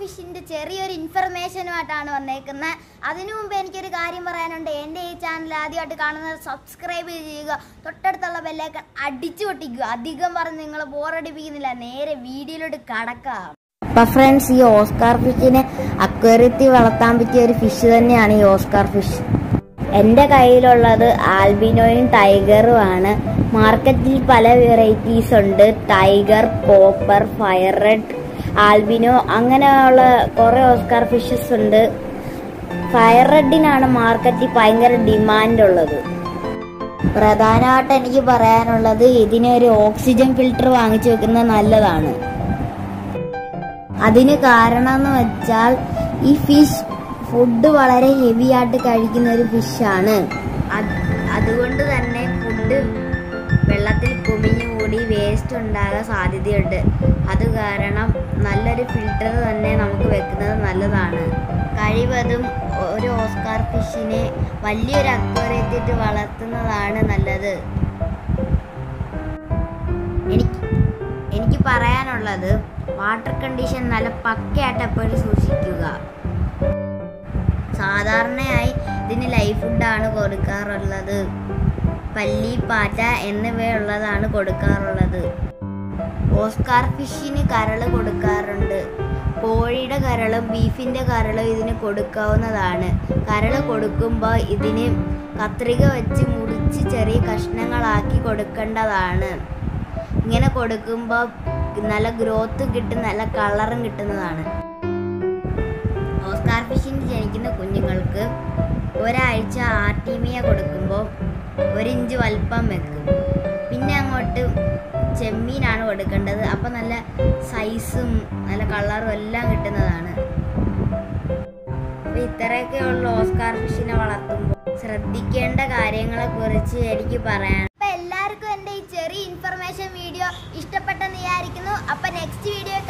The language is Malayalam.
ഫിഷിന്റെ ചെറിയൊരു ഇൻഫർമേഷനുമായിട്ടാണ് വന്നേക്കുന്നത് അതിനു മുമ്പ് എനിക്കൊരു കാര്യം പറയാനുണ്ട് എൻ്റെ ഈ ചാനൽ ആദ്യമായിട്ട് കാണുന്നത് സബ്സ്ക്രൈബ് ചെയ്യുക തൊട്ടടുത്തുള്ള ബെല്ലേക്കൺ അടിച്ചു പൊട്ടിക്കുക അധികം പറഞ്ഞ് നിങ്ങൾ ബോറടിപ്പിക്കുന്നില്ല നേരെ വീഡിയോയിലോട്ട് കടക്കാം അപ്പൊ ഫ്രണ്ട്സ് ഈ ഓസ്കാർ ഫിഷിനെ അക്വേറിയത്തിൽ വളർത്താൻ പറ്റിയ ഒരു ഫിഷ് തന്നെയാണ് ഈ ഓസ്കാർ ഫിഷ് എൻ്റെ കയ്യിലുള്ളത് ആൽബിനോയും ടൈഗറും ആണ് മാർക്കറ്റിൽ പല വെറൈറ്റീസ് ഉണ്ട് tiger copper fire red albino അങ്ങനെയുള്ള കുറേ ഓസ്കാർ ഫിഷസ് ഉണ്ട് ഫയർ റെഡിനാണ് മാർക്കറ്റിൽ ഭയങ്കര ഡിമാൻഡ് ഉള്ളത് പ്രധാനമായിട്ട് എനിക്ക് പറയാനുള്ളത് ഇതിനൊരു ഓക്സിജൻ ഫിൽട്ടർ വാങ്ങിച്ചു വെക്കുന്നത് നല്ലതാണ് അതിന് കാരണം എന്ന് വെച്ചാൽ ഈ ഫിഷ് ഫുഡ് വളരെ ഹെവി ആയിട്ട് കഴിക്കുന്ന ഒരു ഫിഷാണ് അതുകൊണ്ട് തന്നെ ഫുഡ് വെള്ളത്തിൽ കുമിഞ്ഞു കൂടി വേസ്റ്റ് ഉണ്ടാകാൻ സാധ്യതയുണ്ട് അത് കാരണം നല്ലൊരു ഫിൽറ്റർ തന്നെ നമുക്ക് വെക്കുന്നത് നല്ലതാണ് കഴിവതും ഒരു ഓസ്കാർ ഫിഷിനെ വലിയൊരു അക്വേറിയത്തിട്ട് വളർത്തുന്നതാണ് നല്ലത് എനിക്ക് എനിക്ക് പറയാനുള്ളത് വാട്ടർ കണ്ടീഷൻ നല്ല പക്കയായിട്ട് എപ്പോഴും സൂക്ഷിക്കുക സാധാരണയായി ഇതിന് ലൈഫ് ഫുഡാണ് കൊടുക്കാറുള്ളത് പല്ലി പാറ്റ എന്നിവയുള്ളതാണ് കൊടുക്കാറുള്ളത് ഓസ്കാർ ഫിഷിന് കരൾ കൊടുക്കാറുണ്ട് കോഴിയുടെ കരളും ബീഫിൻ്റെ കരളും ഇതിന് കൊടുക്കാവുന്നതാണ് കരൾ കൊടുക്കുമ്പോൾ ഇതിന് കത്രിക വെച്ച് മുറിച്ച് ചെറിയ കഷ്ണങ്ങളാക്കി കൊടുക്കേണ്ടതാണ് ഇങ്ങനെ കൊടുക്കുമ്പോൾ നല്ല ഗ്രോത്ത് കിട്ടും നല്ല കളറും കിട്ടുന്നതാണ് ഓസ്കാർ ഫിഷിന് ജനിക്കുന്ന കുഞ്ഞുങ്ങൾക്ക് ഒരാഴ്ച ആർട്ടീമിയ കൊടുക്കുമ്പോൾ ഒരിഞ്ച് വലിപ്പം വെക്കും പിന്നെ അങ്ങോട്ട് ചെമ്മീനാണ് കൊടുക്കേണ്ടത് അപ്പം നല്ല സൈസും നല്ല കളറും എല്ലാം കിട്ടുന്നതാണ് അപ്പോൾ ഇത്രയൊക്കെയുള്ള ഓസ്കാർ ഫിഷിനെ വളർത്തുമ്പോൾ ശ്രദ്ധിക്കേണ്ട കാര്യങ്ങളെ കുറിച്ച് എനിക്ക് പറയാൻ അപ്പൊ എല്ലാവർക്കും എൻ്റെ ഈ ചെറിയ ഇൻഫർമേഷൻ വീഡിയോ ഇഷ്ടപ്പെട്ടെന്ന് വിചാരിക്കുന്നു അപ്പൊ നെക്സ്റ്റ് വീഡിയോ